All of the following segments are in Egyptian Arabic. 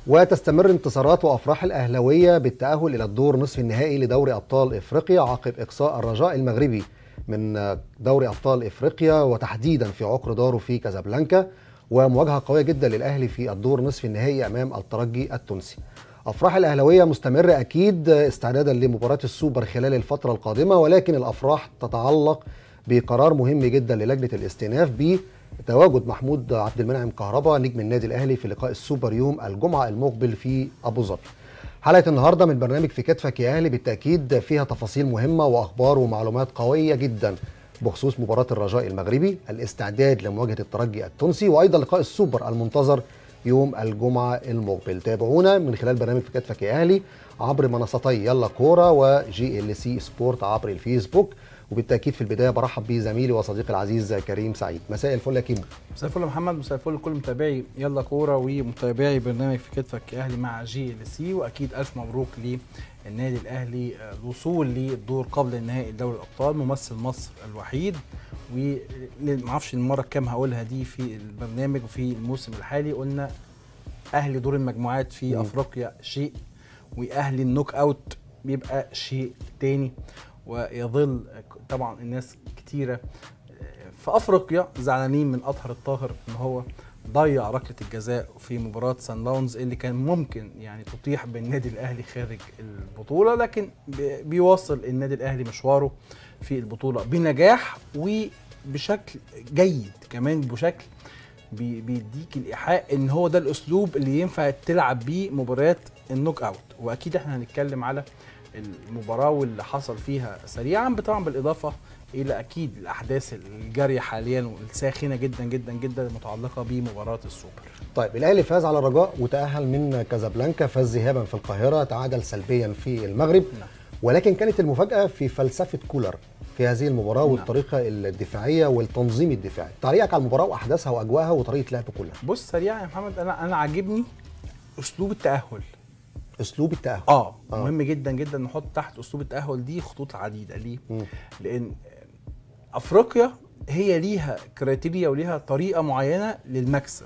وتستمر انتصارات وافراح الاهلاويه بالتاهل الى الدور نصف النهائي لدوري ابطال افريقيا عقب اقصاء الرجاء المغربي من دوري ابطال افريقيا وتحديدا في عقر داره في كازابلانكا ومواجهه قويه جدا للاهلي في الدور نصف النهائي امام الترجي التونسي. افراح الاهلاويه مستمره اكيد استعدادا لمباراه السوبر خلال الفتره القادمه ولكن الافراح تتعلق بقرار مهم جدا للجنه الاستئناف بتواجد محمود عبد المنعم كهربا نجم النادي الاهلي في لقاء السوبر يوم الجمعه المقبل في ابو ظبي. حلقه النهارده من برنامج في كتفك يا اهلي بالتاكيد فيها تفاصيل مهمه واخبار ومعلومات قويه جدا بخصوص مباراه الرجاء المغربي، الاستعداد لمواجهه الترجي التونسي وايضا لقاء السوبر المنتظر يوم الجمعه المقبل. تابعونا من خلال برنامج في كتفك يا اهلي عبر منصتي يلا كوره وجي ال سي سبورت عبر الفيسبوك وبالتاكيد في البدايه برحب بزميلي وصديقي العزيز كريم سعيد مساء الفل يا كيمو مساء الفل يا محمد مساء الفل لكل متابعي يلا كوره ومتابعي برنامج في كتفك يا اهلي مع جي ال سي واكيد الف مبروك للنادي الاهلي الوصول للدور قبل النهائي دوري الابطال ممثل مصر الوحيد وما اعرفش المره الكام هقولها دي في البرنامج وفي الموسم الحالي قلنا اهلي دور المجموعات في مم. افريقيا شيء واهلي النوك اوت بيبقى شيء تاني ويظل طبعا الناس كتيره في افريقيا زعلانين من اطهر الطاهر ان هو ضيع ركله الجزاء في مباراه سان داونز اللي كان ممكن يعني تطيح بالنادي الاهلي خارج البطوله لكن بي- بيواصل النادي الاهلي مشواره في البطوله بنجاح وبشكل جيد كمان بشكل بي- بيديك الايحاء ان هو ده الاسلوب اللي ينفع تلعب بيه مباريات النوك اوت واكيد احنا هنتكلم على المباراه واللي حصل فيها سريعا طبعا بالاضافه الى اكيد الاحداث الجاريه حاليا والساخنه جدا جدا جدا المتعلقه بمباراه السوبر طيب الاهلي فاز على الرجاء وتاهل من كازابلانكا فاز ذهابا في القاهره تعادل سلبيا في المغرب نعم. ولكن كانت المفاجاه في فلسفه كولر في هذه المباراه نعم. والطريقه الدفاعيه والتنظيم الدفاعي تعليقك على المباراه واحداثها واجواءها وطريقه لعب كولر بص سريعا يا محمد انا انا عاجبني اسلوب التاهل اسلوب التاهل اه آه. مهم جدا جدا نحط تحت اسلوب التاهل دي خطوط عديده ليه مم. لان افريقيا هي ليها كريتيريا وليها طريقه معينه للمكسب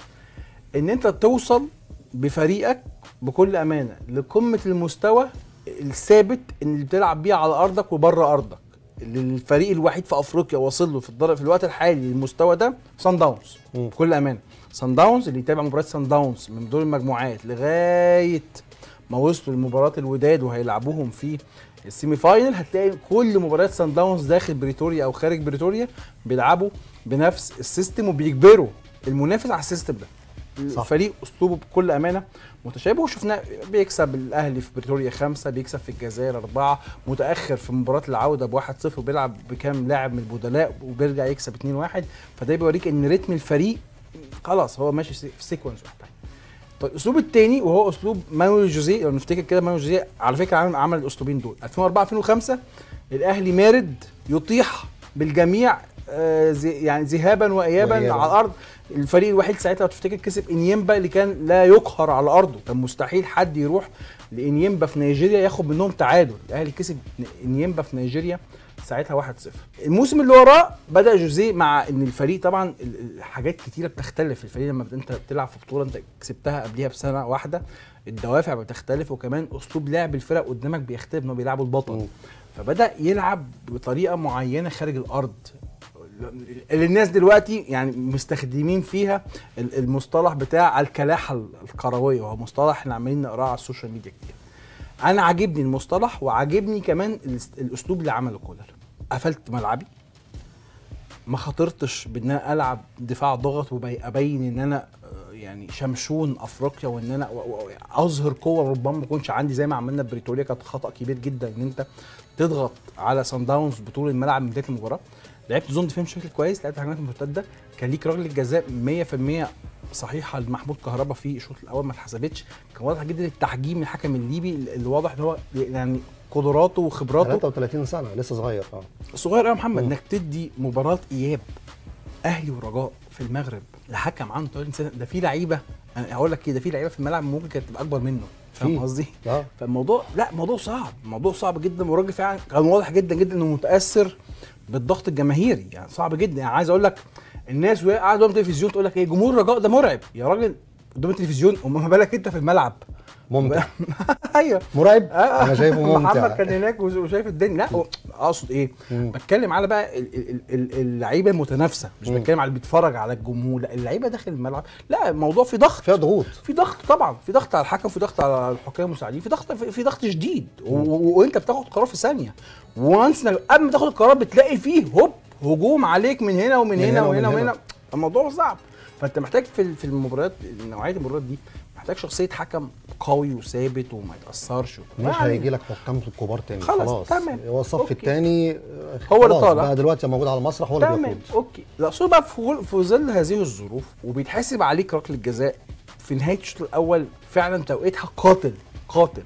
ان انت توصل بفريقك بكل امانه لقمه المستوى الثابت اللي بتلعب بيه على ارضك وبره ارضك اللي الفريق الوحيد في افريقيا واصل له في الدر... في الوقت الحالي للمستوى ده سان داونز مم. بكل امانه سان داونز اللي يتابع مباراه سان داونز من دور المجموعات لغايه ما وصلوا لمباراه الوداد وهيلعبوهم في السيمي فاينل هتلاقي كل مباريات سان داونز داخل بريتوريا او خارج بريتوريا بيلعبوا بنفس السيستم وبيجبروا المنافس على السيستم ده صح. الفريق اسلوبه بكل امانه متشابه وشفناه بيكسب الاهلي في بريتوريا خمسه بيكسب في الجزائر اربعه متاخر في مباراه العوده ب 1-0 وبيلعب بكام لاعب من البدلاء وبيرجع يكسب 2-1 فده بيوريك ان رتم الفريق خلاص هو ماشي في سيكونس واحد طيب الاسلوب الثاني وهو اسلوب مانويل جوزيه لو نفتكر كده مانويل جوزيه على فكره عمل عمل الاسلوبين دول 2004 2005 الاهلي مارد يطيح بالجميع آه زي يعني ذهابا وايابا وإياباً. على الارض الفريق الوحيد ساعتها لو تفتكر كسب انيمبا اللي كان لا يقهر على ارضه كان مستحيل حد يروح لانيمبا في نيجيريا ياخد منهم تعادل الاهلي كسب انيمبا في نيجيريا ساعتها 1-0 الموسم اللي وراه بدا جوزيه مع ان الفريق طبعا ال- ال- حاجات كتيره بتختلف الفريق لما انت بتلعب في بطوله انت كسبتها قبليها بسنه واحده الدوافع بتختلف وكمان اسلوب لعب الفرق قدامك بيختلف انه بيلعبوا البطل مم. فبدا يلعب بطريقه معينه خارج الارض اللي الناس دلوقتي يعني مستخدمين فيها ال- المصطلح بتاع الكلاحه الكرويه وهو مصطلح احنا عمالين نقراه على السوشيال ميديا كتير انا عاجبني المصطلح وعاجبني كمان الاس- الاسلوب اللي عمله كولر قفلت ملعبي ما خاطرتش بان انا العب دفاع ضغط وابين ان انا آه، يعني شمشون افريقيا وان انا و- و- اظهر قوه ربما ما يكونش عندي زي ما عملنا في بريتوريا كانت خطا كبير جدا ان انت تضغط على سان داونز بطول الملعب من بدايه المباراه لعبت زون ديفنس بشكل كويس لعبت هجمات مرتده كان ليك رجل الجزاء 100% صحيحه لمحمود كهربا في الشوط الاول ما اتحسبتش كان واضح جدا التحجيم من الحكم الليبي اللي واضح ان هو يعني قدراته وخبراته 33 سنه لسه صغير اه صغير قوي يا محمد مم. انك تدي مباراه اياب اهلي ورجاء في المغرب لحكم عنده 30 سنه ده في لعيبه انا هقول لك كده في لعيبه في الملعب ممكن كانت تبقى اكبر منه فاهم في. قصدي؟ اه فالموضوع لا موضوع صعب موضوع صعب جدا والراجل فعلا كان واضح جدا جدا انه متاثر بالضغط الجماهيري يعني صعب جدا يعني عايز اقول لك الناس وهي قاعده قدام التلفزيون تقول لك ايه جمهور الرجاء ده مرعب يا راجل قدام التلفزيون وما بالك انت في الملعب ممتع ايوه مرعب آه، انا شايفه محمد ممتع كان هناك وز- وشايف الدنيا لا هو- اقصد ايه مم. بتكلم على بقى ال- ال- ال- اللعيبه المتنافسه مش مم. بتكلم على اللي بيتفرج على الجمهور لا اللعيبه داخل الملعب لا الموضوع فيه ضغط فيها ضغوط في ضغط طبعا في ضغط على الحكم في ضغط على الحكام المساعدين في ضغط في في ضغط شديد و- و- وانت بتاخد قرار في ثانيه وانس إنك قبل ما تاخد القرار بتلاقي فيه هوب هجوم عليك من هنا ومن من هنا هنا وهنا ومن وهنا هنا. الموضوع صعب فانت محتاج في في المباريات نوعيه المباريات دي محتاج شخصيه حكم قوي وثابت وما يتاثرش مش يعني هيجي لك حكام كبار تاني خلاص، خلاص تمام. هو الصف أوكي. الثاني هو اللي طالع. بقى دلوقتي موجود على المسرح هو اللي تمام بيقود اوكي الاقصد بقى في ظل- في ظل هذه الظروف وبيتحسب عليك ركله جزاء في نهايه الشوط الاول فعلا توقيتها قاتل قاتل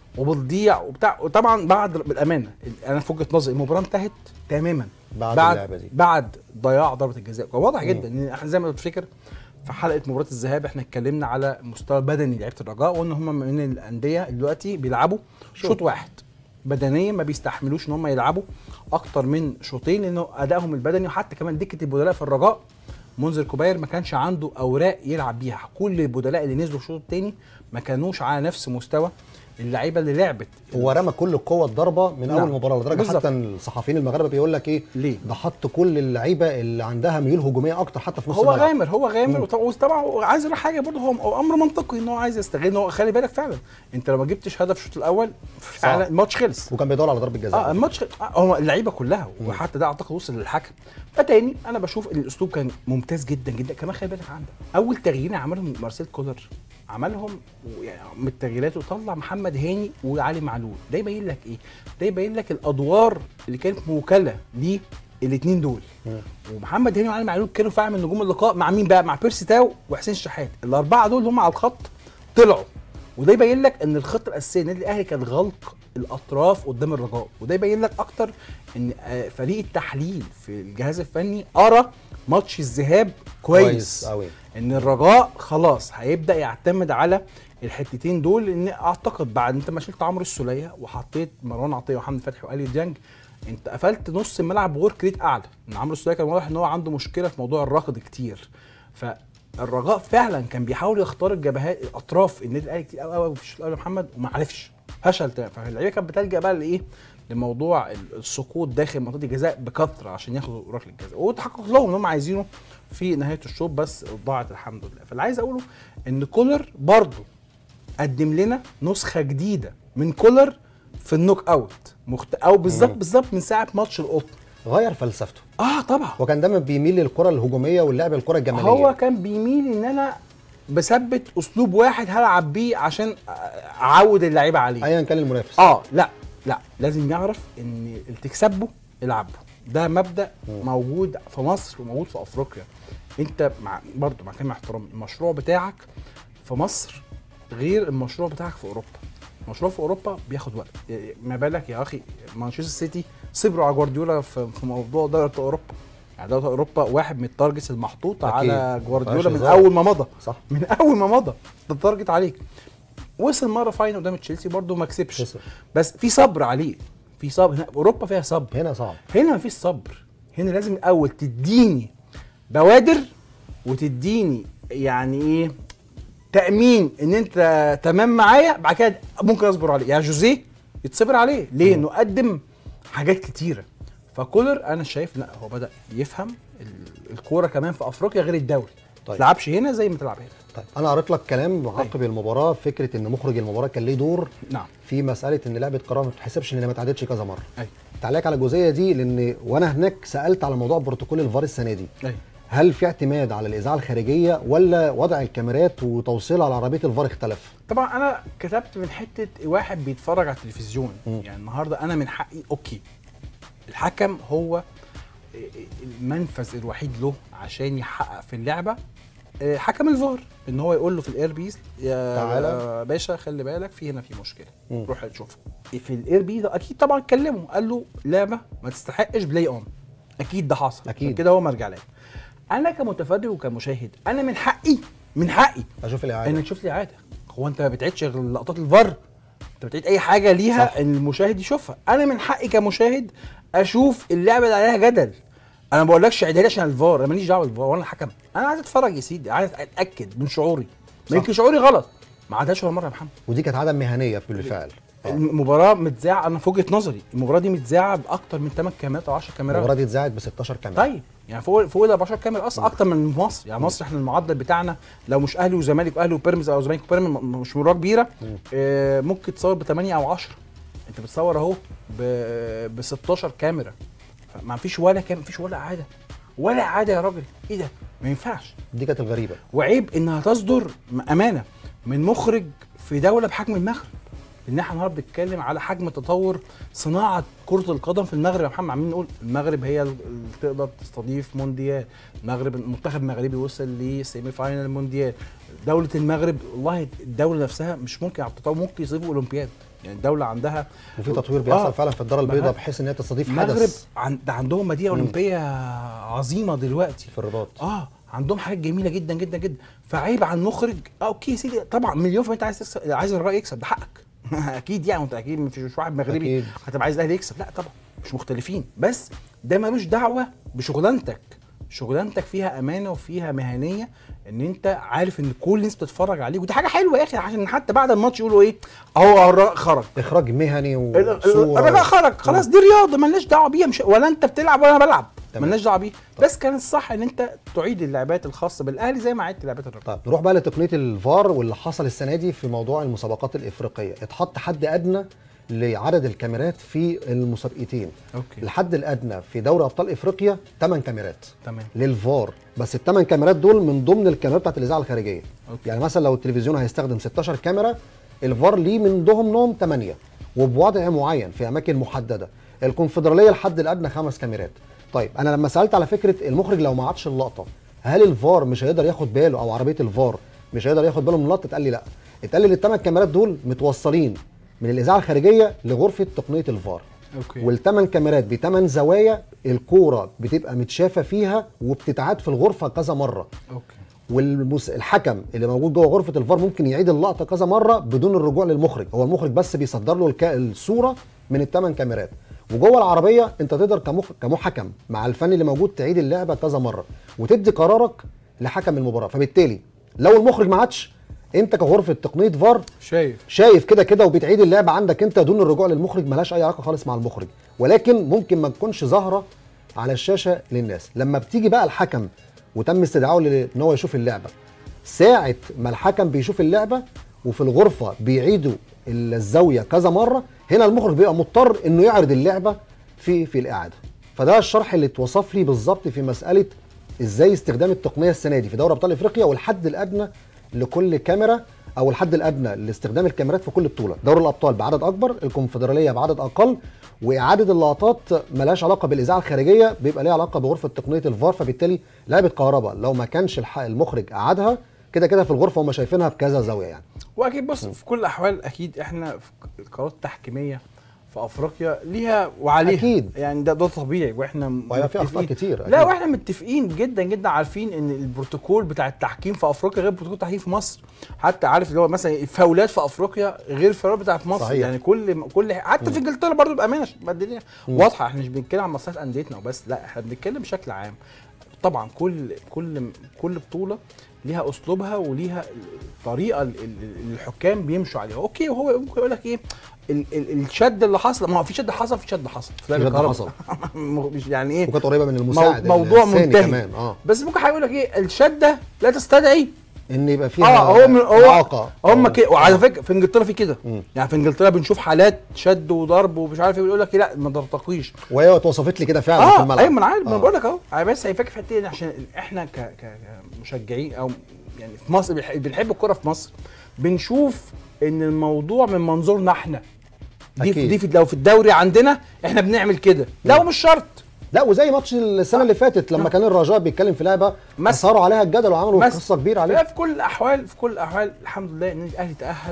وبتضيع وبتاع وطبعا بعد بالامانه انا في وجهه نظري المباراه انتهت تماما بعد بعد اللعبة دي. بعد ضياع ضربه الجزاء كان واضح جدا ان احنا زي ما تفتكر في حلقه مباراه الذهاب احنا اتكلمنا على مستوى بدني لعيبه الرجاء وان هم من الانديه دلوقتي بيلعبوا شوط واحد بدنيا ما بيستحملوش ان هم يلعبوا اكتر من شوطين لانه ادائهم البدني وحتى كمان دكه البدلاء في الرجاء منذر كوباير ما كانش عنده اوراق يلعب بيها كل البدلاء اللي نزلوا الشوط الثاني ما كانوش على نفس مستوى اللعيبه اللي لعبت هو رمى كل قوه الضربه من نعم. اول مباراه لدرجه بالظبط. حتى الصحفيين المغاربه بيقول لك ايه ليه؟ ده حط كل اللعيبه اللي عندها ميول هجوميه اكتر حتى في نص هو الملعب. غامر هو غامر مم. وط- وطبعا هو عايز يروح حاجه برضه هو هو امر منطقي ان هو عايز يستغل هو خلي بالك فعلا انت لو ما جبتش هدف الشوط الاول فعلا صعب. الماتش خلص وكان بيدور على ضربه جزاء اه الماتش خ- آه هو اللعيبه كلها وحتى ده اعتقد وصل للحكم فتاني انا بشوف ان الاسلوب كان ممتاز جدا جدا كمان خلي بالك عندك اول تغيير عملهم مارسيل كولر عملهم يعني من التغييرات وطلع محمد هاني وعلي معلول ده يبين لك ايه؟ ده يبين لك الادوار اللي كانت موكله ليه الاثنين دول مم. ومحمد هاني وعلي معلول كانوا فعلا من نجوم اللقاء مع مين بقى؟ مع بيرسي تاو وحسين الشحات الاربعه دول هم على الخط طلعوا وده يبين لك ان الخطه الاساسيه النادي الاهلي كان غلق الاطراف قدام الرجاء وده يبين لك اكتر ان آه، فريق التحليل في الجهاز الفني ارى ماتش الذهاب كويس, كويس قوي ان الرجاء خلاص هيبدا يعتمد على الحتتين دول لان اعتقد بعد انت ما شلت عمرو السوليه وحطيت مروان عطيه وحمدي فتحي والي ديانج انت قفلت نص الملعب بورك ريت اعلى ان عمرو السوليه كان واضح ان هو عنده مشكله في موضوع الركض كتير فالرجاء فعلا كان بيحاول يختار الجبهات الاطراف النادي الاهلي كتير قوي قوي في الشوط الاول يا محمد وما عرفش فشل تمام فاللعيبه كانت بتلجا بقى لايه؟ لموضوع ال- السقوط داخل منطقه الجزاء بكثره عشان ياخدوا ركله الجزاء وتحقق لهم ان هم عايزينه في نهايه الشوط بس ضاعت الحمد لله فاللي عايز اقوله ان كولر برضه قدم لنا نسخه جديده من كولر في النوك اوت مخت... او بالظبط مم. بالظبط من ساعه ماتش القطن غير فلسفته اه طبعا هو كان دايما بيميل للكره الهجوميه واللعب الكره الجماليه هو كان بيميل ان انا بثبت اسلوب واحد هلعب بيه عشان اعود اللعيبه عليه ايا كان المنافس اه لا لا لازم يعرف ان اللي تكسبه العبه ده مبدا مم. موجود في مصر وموجود في افريقيا انت مع برضه مع كامل احترامي المشروع بتاعك في مصر غير المشروع بتاعك في اوروبا المشروع في اوروبا بياخد وقت يعني ما بالك يا اخي مانشستر سيتي صبروا على جوارديولا في في موضوع دوري اوروبا يعني دوري اوروبا واحد من التارجتس المحطوط أكيد. على ما جوارديولا فيهاش من هزار. اول ما مضى صح من اول ما مضى ده التارجت عليك وصل مره فاينل قدام تشيلسي برضه ما كسبش خسر. بس في صبر عليه في صبر هنا اوروبا فيها صبر هنا صعب هنا مفيش صبر هنا لازم الاول تديني بوادر وتديني يعني ايه تامين ان انت تمام معايا بعد كده ممكن اصبر عليه يعني جوزيه يتصبر عليه ليه انه قدم حاجات كتيره فكولر انا شايف لا هو بدا يفهم ال- الكوره كمان في افريقيا غير الدوري ما طيب. تلعبش هنا زي ما تلعب هنا طيب انا قريت لك كلام عقب المباراه فكره ان مخرج المباراه كان ليه دور نعم في مساله ان لعبه قرار ما بتتحسبش ان ما اتعادتش كذا مره ايوه تعليق على الجزئيه دي لان وانا هناك سالت على موضوع بروتوكول الفار السنه دي ايوه هل في اعتماد على الاذاعه الخارجيه ولا وضع الكاميرات وتوصيلها على عربيه الفار اختلف طبعا انا كتبت من حته واحد بيتفرج على التلفزيون مم. يعني النهارده انا من حقي اوكي الحكم هو المنفذ الوحيد له عشان يحقق في اللعبه آه، حكم الفار ان هو يقول له في الاير بيس يا تعالى. باشا خلي بالك في هنا في مشكله مم. روح تشوفها في الاير بي ده اكيد طبعا كلمه قال له لعبه ما تستحقش بلاي اون اكيد ده حصل أكيد. كده هو مرجع لها انا كمتفرج وكمشاهد انا من حقي من حقي اشوف الاعاده انك تشوف لي اعاده هو انت ما بتعيدش غير لقطات الفار انت بتعيد اي حاجه ليها صح. ان المشاهد يشوفها انا من حقي كمشاهد اشوف اللعبه اللي عليها جدل انا ما بقولكش عيدها لي عشان الفار انا ماليش دعوه بالفار وانا الحكم انا عايز اتفرج يا سيدي عايز اتاكد من شعوري صح. يمكن شعوري غلط ما عداش ولا مره يا محمد ودي كانت عدم مهنيه بالفعل آه. المباراه متذاعه انا في وجهه نظري المباراه دي متذاعه باكتر من 8 كاميرات او 10 كاميرات المباراه دي اتذاعت ب 16 كاميرا طيب يعني فوق فوق ال 14 كاميرا اصلا اكتر من مصر يعني مصر احنا المعدل بتاعنا لو مش اهلي وزمالك واهلي وبيراميدز او زمالك وبيراميدز م- مش مباراه كبيره آه ممكن تصور ب 8 او 10 انت بتصور اهو ب 16 كاميرا ما فيش ولا كام فيش ولا عاده ولا عاده يا راجل ايه ده ما ينفعش دي كانت الغريبه وعيب انها تصدر م- امانه من مخرج في دوله بحجم المغرب ان احنا النهارده بنتكلم على حجم تطور صناعه كره القدم في المغرب يا محمد عمالين نقول المغرب هي اللي تقدر تستضيف مونديال المغرب المنتخب المغربي وصل لسيمي فاينل مونديال دوله المغرب والله الدوله نفسها مش ممكن على التطور ممكن يصيبوا اولمبياد يعني الدوله عندها وفي تطوير بيحصل آه. فعلا في الدار البيضاء المغرب- بحيث ان هي تستضيف المغرب حدث عن... ده عندهم مدينه اولمبيه عظيمه دلوقتي في الرباط اه عندهم حاجات جميله جدا جدا جدا فعيب على المخرج اه اوكي يا سيدي طبعا مليون في المية انت عايز تكسب عايز الراي يكسب ده حقك اكيد يعني انت اكيد مفيش مش واحد مغربي أكيد. هتبقى عايز الاهلي يكسب لا طبعا مش مختلفين بس ده ملوش دعوه بشغلانتك شغلانتك فيها امانه وفيها مهنيه ان انت عارف ان كل الناس بتتفرج عليك ودي حاجه حلوه يا اخي عشان حتى بعد الماتش يقولوا ايه اهو الراء خرج اخراج مهني ال- ال- وصوره الراجل خرج خلاص دي رياضه مالناش دعوه بيها مش ولا انت بتلعب ولا انا بلعب تمام. مالناش دعوه بيه بس كان الصح ان انت تعيد اللعبات الخاصه بالاهلي زي ما عدت لعبات الرجل طيب نروح بقى لتقنيه الفار واللي حصل السنه دي في موضوع المسابقات الافريقيه اتحط حد ادنى لعدد الكاميرات في المسابقتين اوكي الحد الادنى في دوري ابطال افريقيا 8 كاميرات تمام للفار بس الثمان كاميرات دول من ضمن الكاميرات بتاعت الاذاعه الخارجيه أوكي. يعني مثلا لو التلفزيون هيستخدم 16 كاميرا الفار ليه من ضمنهم 8 وبوضع معين في اماكن محدده الكونفدراليه الحد الادنى خمس كاميرات طيب انا لما سالت على فكره المخرج لو ما عادش اللقطه هل الفار مش هيقدر ياخد باله او عربيه الفار مش هيقدر ياخد باله من اللقطه اتقال لي لا اتقال لي الثمان كاميرات دول متوصلين من الاذاعه الخارجيه لغرفه تقنيه الفار اوكي والثمان كاميرات بثمان زوايا الكوره بتبقى متشافه فيها وبتتعاد في الغرفه كذا مره اوكي والحكم اللي موجود جوه غرفه الفار ممكن يعيد اللقطه كذا مره بدون الرجوع للمخرج هو المخرج بس بيصدر له الك... الصوره من الثمان كاميرات وجوه العربيه انت تقدر كمخ... كمحكم مع الفني اللي موجود تعيد اللعبه كذا مره وتدي قرارك لحكم المباراه فبالتالي لو المخرج ما عادش انت كغرفه تقنيه فار شايف شايف كده كده وبتعيد اللعبه عندك انت دون الرجوع للمخرج ملهاش اي علاقه خالص مع المخرج ولكن ممكن ما تكونش ظاهره على الشاشه للناس لما بتيجي بقى الحكم وتم استدعائه ل- ان هو يشوف اللعبه ساعه ما الحكم بيشوف اللعبه وفي الغرفه بيعيدوا الزاويه كذا مره هنا المخرج بيبقى مضطر انه يعرض اللعبه في في الاعاده فده الشرح اللي اتوصف لي بالظبط في مساله ازاي استخدام التقنيه السنه دي في دوري ابطال افريقيا والحد الادنى لكل كاميرا او الحد الادنى لاستخدام الكاميرات في كل بطوله دوري الابطال بعدد اكبر الكونفدراليه بعدد اقل واعاده اللقطات ملهاش علاقه بالاذاعه الخارجيه بيبقى ليها علاقه بغرفه تقنيه الفار فبالتالي لعبه كهرباء لو ما كانش الح- المخرج اعادها كده كده في الغرفه هم شايفينها بكذا زاويه يعني واكيد بص في كل الاحوال اكيد احنا في القرارات التحكيميه في افريقيا ليها وعليها أكيد. يعني ده ده طبيعي واحنا وهيبقى في متفقين. اخطاء كتير لا أكيد. واحنا متفقين جدا جدا عارفين ان البروتوكول بتاع التحكيم في افريقيا غير بروتوكول التحكيم في مصر حتى عارف اللي هو مثلا الفاولات في افريقيا غير الفاولات بتاعت مصر صحيح. يعني كل كل حتى في انجلترا برضو بامانه عشان تبقى الدنيا واضحه احنا مش بنتكلم عن مصلحه انديتنا وبس لا احنا بنتكلم بشكل عام طبعا كل كل كل بطوله ليها اسلوبها وليها الطريقه ال- ال- الحكام بيمشوا عليها اوكي وهو ممكن يقول لك ايه ال- ال- الشد اللي حصل ما هو في شد حصل في شد حصل في لعب شد الكهرباء. حصل. مش يعني ايه وكانت قريبه من المساعد مو- موضوع الثاني منتهي. كمان اه بس ممكن هيقول لك ايه الشده لا تستدعي ان يبقى فيها اه هو من هو إعاقة. هم آه. كده وعلى فكره في انجلترا في كده مم. يعني في انجلترا بنشوف حالات شد وضرب ومش عارف ايه يقول لك إيه، لا ما ترتقيش وهي اتوصفت لي كده فعلا في اه الملعب ايوه ما انا عارف ما انا آه. بقول لك اهو أنا بس هيفكر في حته دي عشان احنا ك ك كمشجعين او يعني في مصر بنح- بنحب الكوره في مصر بنشوف ان الموضوع من منظورنا احنا دي في أكيد. دي في لو في الدوري عندنا احنا بنعمل كده لا مش شرط لا وزي ماتش السنه اللي فاتت لما كان الرجاء بيتكلم في لعبه مثلا. اثاروا عليها الجدل وعملوا مثلا. قصه كبيره لا عليها في كل الاحوال في كل الاحوال الحمد لله ان الاهلي تاهل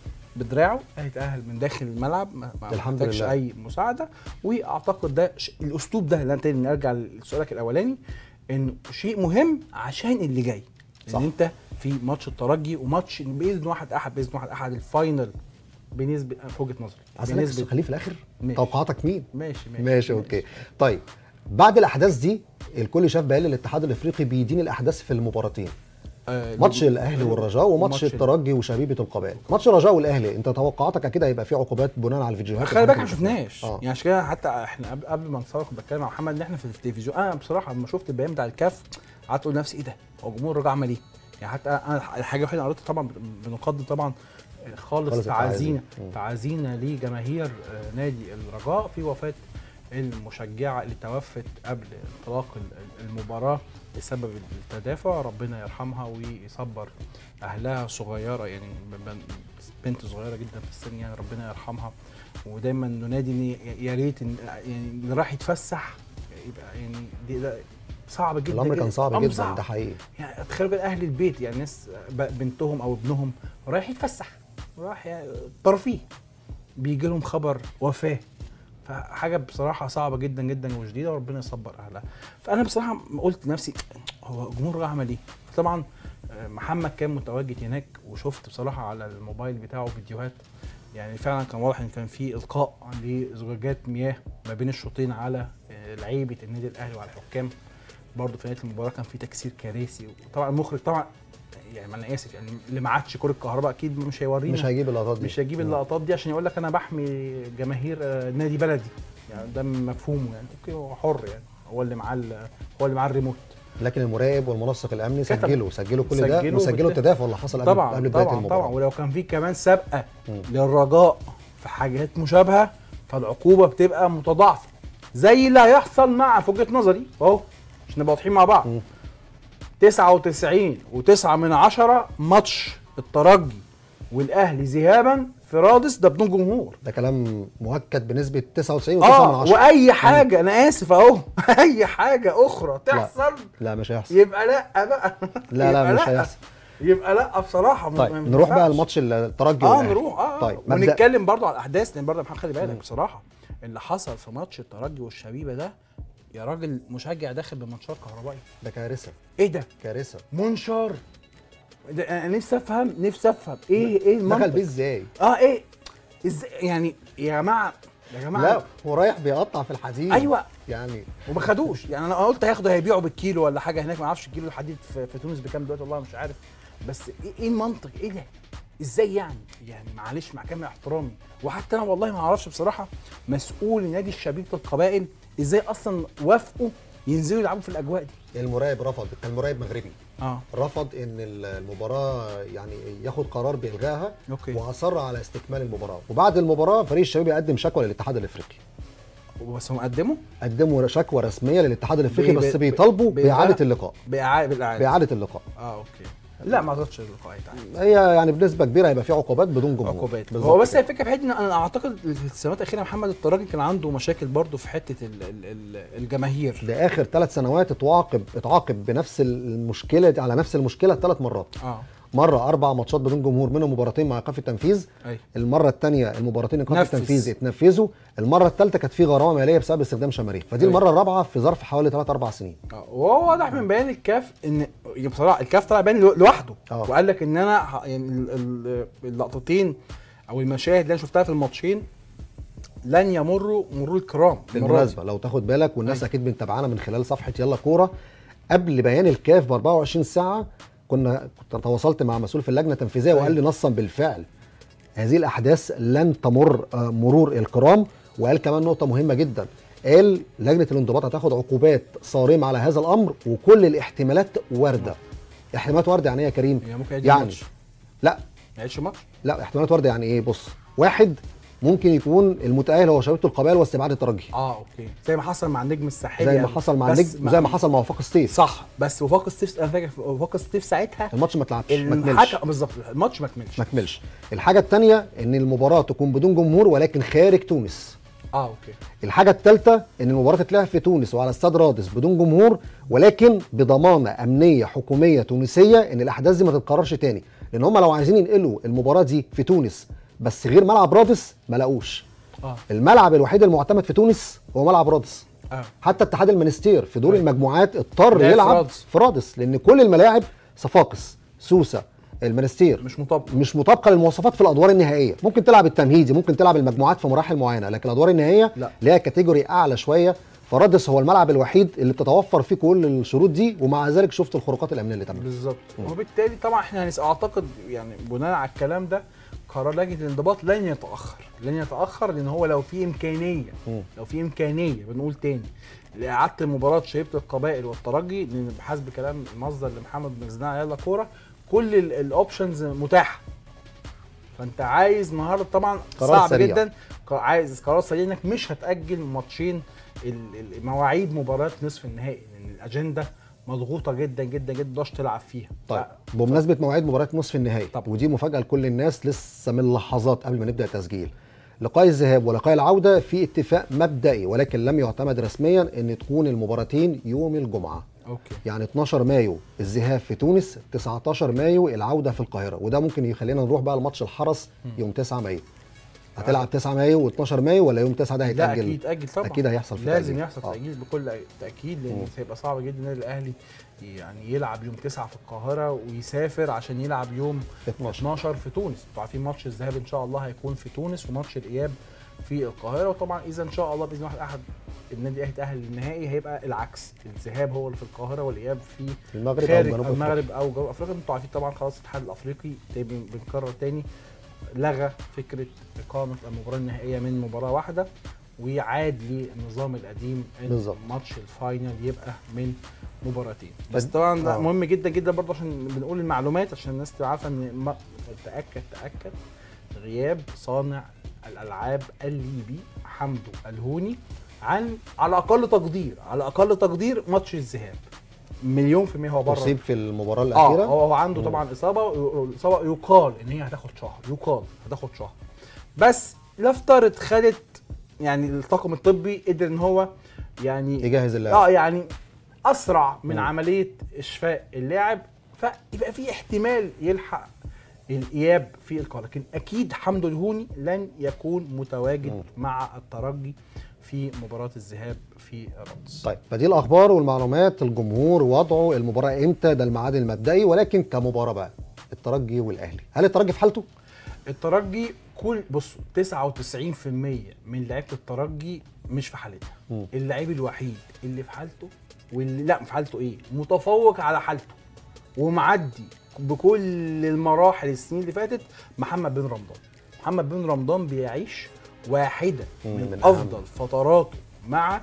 بدراعه الاهلي تاهل من داخل الملعب ما ما الحمد محتاجش لله. اي مساعده واعتقد ده ش... الاسلوب ده اللي انا تاني نرجع لسؤالك الاولاني انه شيء مهم عشان اللي جاي صح. ان انت في ماتش الترجي وماتش باذن واحد احد باذن واحد احد الفاينل بنسبه في وجهه نظري اسالك بنسبه خليه في الاخر ماشي. توقعاتك مين ماشي ماشي ماشي اوكي طيب بعد الاحداث دي الكل شاف بيان الاتحاد الافريقي بيدين الاحداث في المباراتين آه، ماتش الاهلي والرجاء وماتش وماتش الترجي وشبيبه القبائل ماتش الرجاء والاهلي انت توقعاتك اكيد هيبقى فيه عقوبات بناء على الفيديوهات خلي اللي بالك إحنا ما شفناش آه. يعني عشان كده حتى احنا قبل, قبل ما نصور كنت بتكلم مع محمد ان احنا في التلفزيون انا بصراحه لما شفت البيان بتاع الكاف قعدت اقول لنفسي ايه ده هو جمهور الرجاء عمل ايه؟ يعني حتى انا الحاجه الوحيده اللي قريتها طبعا بنقدم طبعا خالص خالص تعازينا التعازي. مم. تعازينا لجماهير آه، نادي الرجاء في وفاه المشجعه اللي توفت قبل انطلاق ال- المباراه بسبب التدافع ربنا يرحمها ويصبر اهلها صغيره يعني ب- ب- بنت صغيره جدا في السن يعني ربنا يرحمها ودايما ننادي ان يا ريت إن- يعني اللي راح يتفسح يبقى يعني دي ده صعب جدا الامر جداً. كان صعب أمر جدا ده حقيقي يعني تخيلوا كده اهل البيت يعني ناس ب- بنتهم او ابنهم رايح يتفسح راح يعني ترفيه بيجي لهم خبر وفاه فحاجه بصراحه صعبه جدا جدا وشديده وربنا يصبر اهلها فانا بصراحه قلت لنفسي هو الجمهور راح عمل ايه طبعا آه، محمد كان متواجد هناك وشفت بصراحه على الموبايل بتاعه فيديوهات يعني فعلا كان واضح ان كان في القاء لزجاجات مياه ما بين الشوطين على آه، لعيبه النادي الاهلي وعلى الحكام برضه في نهايه المباراه كان في تكسير كراسي وطبعا المخرج طبعا يعني انا اسف يعني اللي ما عادش كره كهرباء اكيد مش هيورينا مش هيجيب اللقطات دي مش هيجيب اللقطات دي عشان يقول لك انا بحمي جماهير آه، نادي بلدي يعني ده مفهومه يعني اوكي هو حر يعني هو اللي معاه ال- هو اللي معاه الريموت لكن المراقب والمنسق الامني كتب. سجلوا سجلوا كل ده سجلوا وسجلوا بالت- التدافع اللي حصل قبل طبعا قبل بدايه طبعا المباراه طبعا ولو كان في كمان سابقه مم. للرجاء في حاجات مشابهه فالعقوبه بتبقى متضاعفه زي اللي هيحصل مع في وجهه نظري اهو عشان نبقى واضحين مع بعض مم. 99 و9 من عشرة ماتش الترجي والاهلي ذهابا في رادس ده بدون جمهور ده كلام مؤكد بنسبه 99 و9 من اه 10 واي حاجه انا اسف اهو اي حاجه اخرى تحصل لا مش هيحصل يبقى لا بقى لا لا يبقى مش هيحصل يبقى لا بصراحه ما- طيب ما نروح بقى ينفعش. الماتش الترجي اه والأهلي. نروح اه طيب طيب مبدأ- ونتكلم برضو على الاحداث لان برضو يا محمد خلي بالك مم. بصراحه اللي حصل في ماتش الترجي والشبيبه ده يا راجل مشجع داخل بمنشار كهربائي ده كارثه ايه ده كارثه منشار ده انا نفسي افهم نفسي افهم ايه ايه دخل المنطق بيه ازاي اه ايه ازاي يعني يا جماعه يا جماعه لا هو رايح بيقطع في الحديد ايوه يعني وما خدوش يعني انا قلت هياخدوا هيبيعوا بالكيلو ولا حاجه هناك ما اعرفش الكيلو الحديد في, في تونس بكام دلوقتي والله مش عارف بس ايه, إيه المنطق ايه ده ازاي يعني يعني معلش مع كامل احترامي وحتى انا والله ما اعرفش بصراحه مسؤول نادي الشبيبه القبائل ازاي اصلا وافقوا ينزلوا يلعبوا في الاجواء دي المراقب رفض كان مراقب مغربي اه رفض ان المباراه يعني ياخد قرار بالغائها اوكي واصر على استكمال المباراه وبعد المباراه فريق الشباب يقدم شكوى للاتحاد الافريقي بس هم قدموا قدموا شكوى رسميه للاتحاد الافريقي ب- بس ب- بيطالبوا ب- باعاده بإعادة- اللقاء باعاده بالاعاده باعاده اللقاء اه اوكي لا ما اعتقدش اللقاء هيتعاد هي يعني بنسبه كبيره هيبقى في عقوبات بدون جمهور عقوبات بالظبط هو بس كده. الفكره في حته ان انا اعتقد في السنوات الاخيره محمد التراجي كان عنده مشاكل برضه في حته ال ال ال الجماهير ده اخر ثلاث سنوات اتعاقب اتعاقب بنفس المشكله على نفس المشكله ثلاث مرات اه مره اربع ماتشات بدون جمهور منهم مباراتين مع ايقاف التنفيذ اي المره الثانيه المباراتين ايقاف نفذ. التنفيذ اتنفذوا المره الثالثه كانت في غرامه ماليه بسبب استخدام شماريخ فدي أيوة. المره الرابعه في ظرف حوالي 3 4 سنين اه وهو واضح من بيان الكاف ان بصراحه الكاف طلع بيان لو- لوحده اه. وقال لك ان انا ه- يعني ال- ال- اللقطتين او المشاهد اللي انا شفتها في الماتشين لن يمروا مرور الكرام المرة دي. بالمناسبه لو تاخد بالك والناس أيوة. اكيد متابعانا من خلال صفحه يلا كوره قبل بيان الكاف ب 24 ساعه كنا كنت تواصلت مع مسؤول في اللجنه التنفيذيه وقال لي نصا بالفعل هذه الاحداث لن تمر آه، مرور الكرام وقال كمان نقطه مهمه جدا قال لجنه الانضباط هتاخد عقوبات صارمه على هذا الامر وكل الاحتمالات وارده احتمالات وارده يعني ايه يا كريم يعني ممكن يعيد يعني الماتش لا ما يعيدش الماتش لا احتمالات وارده يعني ايه بص واحد ممكن يكون المتاهل هو شبيبه القبائل واستبعاد الترجي اه اوكي زي ما حصل مع النجم الساحلي زي ما يعني. حصل مع بس النجم وزي ما حصل مع وفاق ستيف صح بس وفاق ستيف انا فاكر وفاق ستيف ساعتها الماتش ما اتلعبش ما كملش الحكم بالظبط الماتش ما كملش ما كملش الحاجه الثانيه ان المباراه تكون بدون جمهور ولكن خارج تونس اه اوكي الحاجه الثالثه ان المباراه تتلعب في تونس وعلى استاد رادس بدون جمهور ولكن بضمانه امنيه حكوميه تونسيه ان الاحداث دي ما تتكررش تاني لان هم لو عايزين ينقلوا المباراه دي في تونس بس غير ملعب رادس ما لاقوش اه الملعب الوحيد المعتمد في تونس هو ملعب رادس اه حتى اتحاد المنستير في دور أيوة. المجموعات اضطر لعب في يلعب رادس. في رادس لان كل الملاعب صفاقس سوسه المنستير مش مطابق مش مطابقه للمواصفات في الادوار النهائيه ممكن تلعب التمهيدي ممكن تلعب المجموعات في مراحل معينه لكن الادوار النهائيه لا. ليها كاتيجوري اعلى شويه فرادس هو الملعب الوحيد اللي بتتوفر فيه كل الشروط دي ومع ذلك شفت الخروقات الامنيه اللي تمت بالظبط مم. وبالتالي طبعا احنا هنس- اعتقد يعني بناء على الكلام ده قرار لجنه الانضباط لن يتاخر لن يتاخر لان هو لو في امكانيه مم. لو في امكانيه بنقول تاني لاعاده مباراه شبيبه القبائل والترجي لان بحسب كلام المصدر لمحمد بن زناع يلا كوره كل ال- الاوبشنز متاحه فانت عايز النهارده طبعا قرار صعب سريع. جدا ق- عايز قرار سريع انك مش هتاجل ماتشين ال- ال- مواعيد مباراه نصف النهائي لان الاجنده مضغوطه جدا جدا جدا متقدرش تلعب فيها طيب بمناسبه مواعيد مباراه نصف النهائي طبعا. ودي مفاجاه لكل الناس لسه من لحظات قبل ما نبدا التسجيل لقاء الذهاب ولقاء العوده في اتفاق مبدئي ولكن لم يعتمد رسميا ان تكون المباراتين يوم الجمعه اوكي يعني 12 مايو الذهاب في تونس 19 مايو العوده في القاهره وده ممكن يخلينا نروح بقى لماتش الحرس يوم 9 مايو هتلعب 9 مايو و12 مايو ولا يوم 9 ده لا هيتاجل اكيد اجل طبعا اكيد هيحصل في لازم تأجيل. يحصل آه. تاجيل بكل تاكيد مم. لان هيبقى صعب جدا النادي الاهلي يعني يلعب يوم 9 في القاهره ويسافر عشان يلعب يوم 12 12 في تونس انتوا عارفين ماتش الذهاب ان شاء الله هيكون في تونس وماتش الاياب في القاهره وطبعا اذا ان شاء الله باذن الله احد النادي الاهلي يتاهل للنهائي هيبقى العكس الذهاب هو اللي في القاهره والاياب في المغرب او خارج جنوب أفريقيا. المغرب او جنوب افريقيا انتوا عارفين طبعا خلاص الاتحاد الافريقي تاني بنكرر تاني لغى فكره اقامه المباراه النهائيه من مباراه واحده ويعاد للنظام القديم ان بالظبط. ماتش الفاينل يبقى من مباراتين بس فد- طبعا ده آه. مهم جدا جدا برضه عشان بنقول المعلومات عشان الناس تبقى عارفه ان ما- تاكد تاكد غياب صانع الالعاب الليبي حمدو الهوني عن على اقل تقدير على اقل تقدير ماتش الذهاب مليون في المية هو بره اصيب في المباراه اه الاخيره هو هو عنده مم. طبعا اصابه الاصابه يقال ان هي هتاخد شهر يقال هتاخد شهر بس نفترض خدت يعني الطاقم الطبي قدر ان هو يعني يجهز اللاعب اه يعني اسرع من مم. عمليه اشفاء اللاعب فيبقى في احتمال يلحق الاياب في القاهره لكن اكيد حمدو الهوني لن يكون متواجد مم. مع الترجي في مباراه الذهاب في رادس طيب فدي الاخبار والمعلومات الجمهور وضعه المباراه امتى ده الميعاد المبدئي ولكن كمباراه بقى الترجي والاهلي هل الترجي في حالته الترجي كل بصوا 99% من لعيبه الترجي مش في حالتها مم. اللعيب الوحيد اللي في حالته واللي لا في حالته ايه متفوق على حالته ومعدي بكل المراحل السنين اللي فاتت محمد بن رمضان محمد بن رمضان بيعيش واحده مم، من, من من أهم. افضل فتراته مع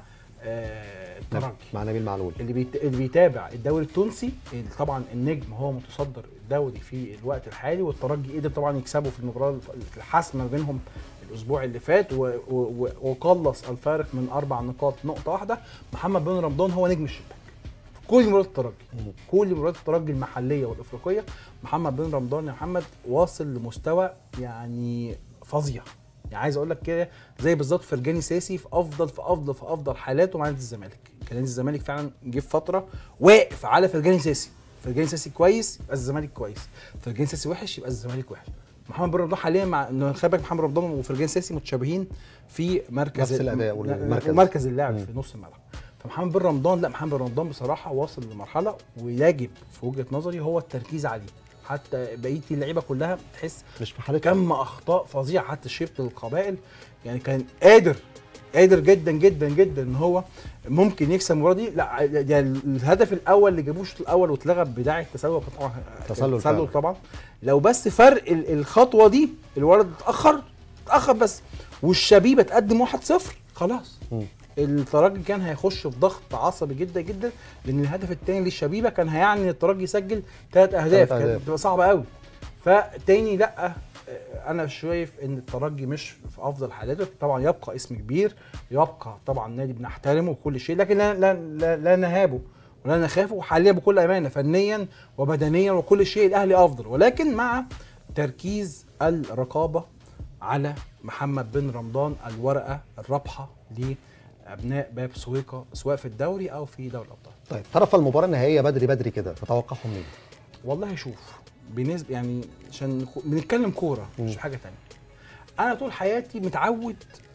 آه الترجي مع نبيل معلول اللي, بيت... اللي بيتابع الدوري التونسي اللي طبعا النجم هو متصدر الدوري في الوقت الحالي والترجي قدر طبعا يكسبه في المباراه الف- الحاسمه ما بينهم الاسبوع اللي فات و... و... و... وقلص الفارق من اربع نقاط نقطه واحده محمد بن رمضان هو نجم الشباك في كل مباريات الترجي مم. كل مباريات الترجي المحليه والافريقيه محمد بن رمضان يا محمد واصل لمستوى يعني فظيع يعني عايز اقول لك كده زي بالظبط فرجاني ساسي في افضل في افضل في افضل حالاته مع نادي الزمالك كان نادي الزمالك فعلا جه في فتره واقف على فرجاني ساسي فرجاني ساسي كويس يبقى الزمالك كويس فرجاني ساسي وحش يبقى الزمالك وحش محمد بن رمضان حاليا مع انه خلي بالك محمد رمضان وفرجاني ساسي متشابهين في مركز نفس الأداء والمركز. ومركز اللاعب في نص الملعب فمحمد بن رمضان لا محمد بن رمضان بصراحه واصل لمرحله ويجب في وجهه نظري هو التركيز عليه حتى بقيه اللعيبه كلها تحس مش في حالتها كم اخطاء فظيعه حتى شيبه القبائل يعني كان قادر قادر جدا جدا جدا ان هو ممكن يكسب المباراه دي لا يعني الهدف الاول اللي جابوه الشوط الاول واتلغى بداعي التسلل كان طبعا تسلل فعلا. تسلل طبعا لو بس فرق ال- الخطوه دي الولد اتاخر اتاخر بس والشبيبه تقدم 1-0 خلاص مم. الترجي كان هيخش في ضغط عصبي جدا جدا لان الهدف الثاني للشبيبه كان هيعني ان الترجي يسجل ثلاث اهداف تلات كانت أهداف. بتبقى صعبه قوي فتاني لا آه، انا شايف ان الترجي مش في افضل حالاته طبعا يبقى اسم كبير يبقى طبعا نادي بنحترمه وكل شيء لكن لا لا لا, لا نهابه ولا نخافه وحاليا بكل امانه فنيا وبدنيا وكل شيء الاهلي افضل ولكن مع تركيز الرقابه على محمد بن رمضان الورقه الرابحه لابناء باب سويقه سواء في الدوري او في دوري الابطال طيب طرف المباراه النهائيه بدري بدري كده تتوقعهم مين والله شوف بالنسبه يعني عشان نكو- بنتكلم كوره مش في حاجه تانية انا طول حياتي متعود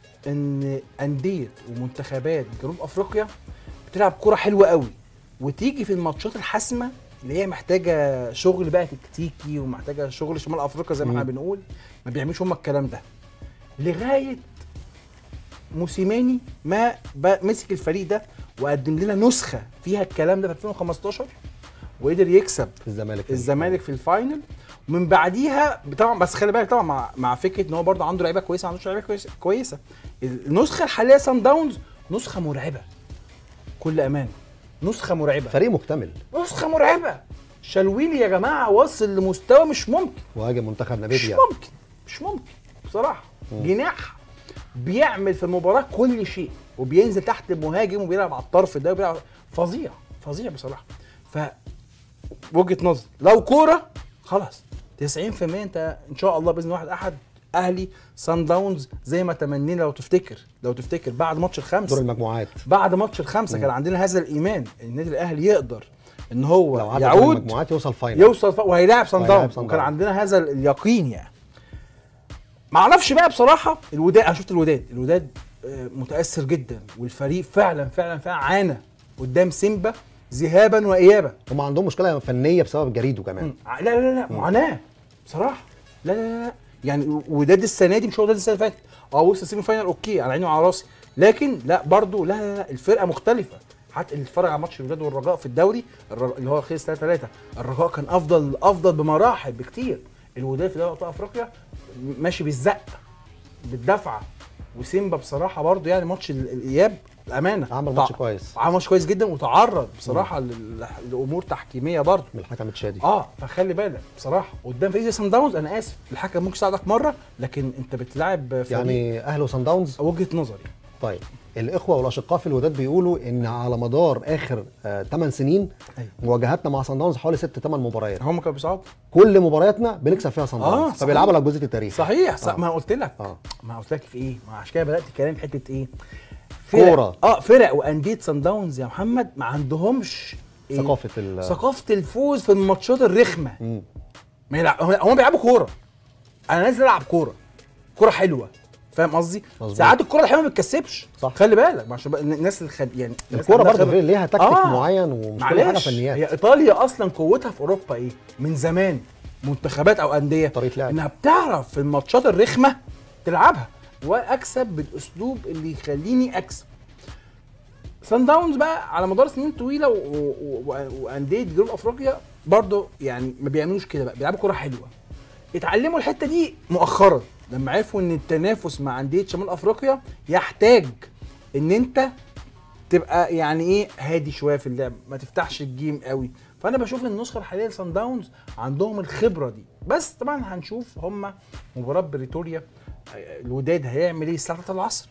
ان انديه ومنتخبات جنوب افريقيا بتلعب كوره حلوه قوي وتيجي في الماتشات الحاسمه اللي هي محتاجه شغل بقى تكتيكي ومحتاجه شغل شمال افريقيا زي ما احنا مم. بنقول ما بيعملوش هم الكلام ده لغايه موسيماني ما ب- مسك الفريق ده وقدم لنا نسخه فيها الكلام ده في 2015 وقدر يكسب الزمالك الزمالك في الفاينل ومن بعديها طبعا بس خلي بالك طبعا مع مع فكره ان هو برضه عنده لعيبه كويسه ما عندوش لعيبه كويسه كويسه النسخه الحاليه سان داونز نسخه مرعبه كل امان نسخه مرعبه فريق مكتمل نسخه مرعبه شلويلي يا جماعه وصل لمستوى مش ممكن مهاجم منتخب مش ناميبيا ممكن مش ممكن بصراحه جناح بيعمل في المباراه كل شيء وبينزل تحت المهاجم وبيلعب على الطرف ده وبيلعب فظيع فظيع بصراحه ف وجهه نظر لو كوره خلاص 90% انت ان شاء الله باذن واحد احد اهلي سان داونز زي ما تمنينا لو تفتكر لو تفتكر بعد ماتش دور الخمس المجموعات بعد ماتش الخمسه كان عندنا هذا الايمان ان النادي الاهلي يقدر ان هو لو عدى دور يعود المجموعات يوصل فاينل يوصل ف... وهيلاعب سان وهيلاعب داونز صن وكان داونز. عندنا هذا اليقين يعني ما اعرفش بقى بصراحه الوداد انا شفت الوداد الوداد آه، متاثر جدا والفريق فعلا فعلا فعلا عانى قدام سيمبا ذهابا وايابا هم عندهم مشكله فنيه بسبب جريده كمان مم. لا لا لا, لا معاناه بصراحه لا لا لا, لا. يعني وداد السنه دي مش هو وداد السنه اللي فاتت اه وصل سيمي فاينل اوكي على عيني وعلى راسي لكن لا برضو لا لا, لا الفرقه مختلفه حتى اللي اتفرج على ماتش الوداد والرجاء في الدوري الر- اللي هو خلص 3 3 الرجاء كان افضل افضل بمراحل بكتير الوداد في دوري ابطال افريقيا ماشي بالزق بالدفعه وسيمبا بصراحه برضو يعني ماتش ال- الاياب امانه عمل تع- ماتش كويس عمل ماتش كويس جدا وتعرض بصراحه لل- لامور تحكيميه برضو من الحكم تشادي اه فخلي بالك بصراحه قدام فريق زي سان داونز انا اسف الحكم ممكن يساعدك مره لكن انت بتلاعب فريق يعني يعني اهلي وصن داونز وجهه نظري طيب الاخوه والاشقاء في الوداد بيقولوا ان على مدار اخر 8 سنين أيوة. مواجهاتنا مع صن داونز حوالي 6 8 مباريات هم كانوا بيصعدوا كل مبارياتنا بنكسب فيها صن آه، داونز صحيح. فبيلعبوا لك جزء التاريخ صحيح صح آه. ما قلت لك اه ما قلت لك في ايه ما عشان كده بدات كلام في حته ايه كورة. اه فرق وانديه سان داونز يا محمد ما عندهمش إيه؟ ثقافه ال ثقافه الفوز في الماتشات الرخمه مم. ما يلعب هم هم بيلعبوا كوره انا نازل العب كوره كوره حلوه فاهم قصدي؟ مظبوط. ساعات الكوره الحلوه ما بتكسبش صح. خلي بالك ما عشان بقى الناس الخب... يعني الناس الكوره عندها برضه خبرة. غير ليها تكتيك آه. معين ومش كل حاجه معلش فنيات هي ايطاليا اصلا قوتها في اوروبا ايه؟ من زمان منتخبات او انديه طريقة لعب. انها بتعرف في الماتشات الرخمه تلعبها واكسب بالاسلوب اللي يخليني اكسب سان داونز بقى على مدار سنين طويله و- و- و- وانديه جنوب افريقيا برضه يعني ما بيعملوش كده بقى بيلعبوا كوره حلوه اتعلموا الحته دي مؤخرا لما عرفوا ان التنافس مع انديه شمال افريقيا يحتاج ان انت تبقى يعني ايه هادي شويه في اللعب ما تفتحش الجيم قوي فانا بشوف ان النسخه الحاليه لسان داونز عندهم الخبره دي بس طبعا هنشوف هم مباراه بريتوريا آه، الوداد هيعمل ايه الساعه 3 العصر